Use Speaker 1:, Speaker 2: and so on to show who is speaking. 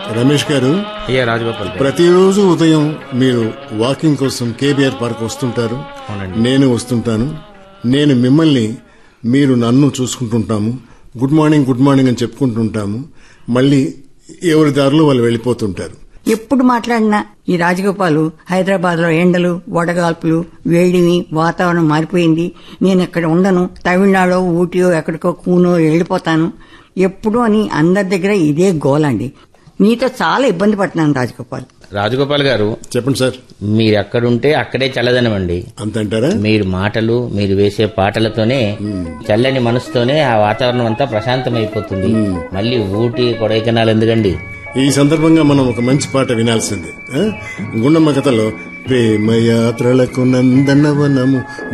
Speaker 1: రమేష్ గారు
Speaker 2: అయ్యా రాజగోపాల్ గారు
Speaker 1: ప్రతిరోజు ఉదయం మీరు వాకింగ్ కోసం కేబీఆర్ పార్క్ వస్తుంటారు
Speaker 2: అవునండి.
Speaker 1: నేను వస్తుంటాను నేను మిమ్మల్ని మీరు నన్ను చూసుకుంటుంటాము గుడ్ మార్నింగ్ గుడ్ మార్నింగ్ అని చెప్పుకుంటుంటాము మళ్ళీ ఎవరి దారిలో వాళ్ళు వెళ్ళిపోతుంటారు
Speaker 3: ఎప్పుడు మాట్లాడినా ఈ రాజగోపాలు హైదరాబాద్ లో ఎండలు వడగాల్పులు వేడిని వాతావరణం మారిపోయింది నేను ఇక్కడ ఉండను తమిళనాడో ఊటియో ఎక్కడికో కూనో వెళ్ళిపోతాను ఎప్పుడు అని అందరి దగ్గర ఇదే గోలండి నీతో చాలా ఇబ్బంది పడుతున్నాను రాజగోపాల్
Speaker 2: రాజగోపాల్ గారు
Speaker 1: చెప్పండి సార్
Speaker 2: మీరు ఎక్కడుంటే అక్కడే చల్లదనమండి
Speaker 1: అంతంటారా
Speaker 2: మీరు మాటలు మీరు వేసే పాటలతోనే చల్లని మనసుతోనే ఆ వాతావరణం అంతా ప్రశాంతమైపోతుంది మళ్ళీ ఊటీ కొడైకెనాల్ ఎందుకండి
Speaker 1: ఈ సందర్భంగా మనం ఒక మంచి పాట వినాల్సిందే ఆ? గుండమ్మ కథలో ప్రేమయాత్రలకు నందనవనము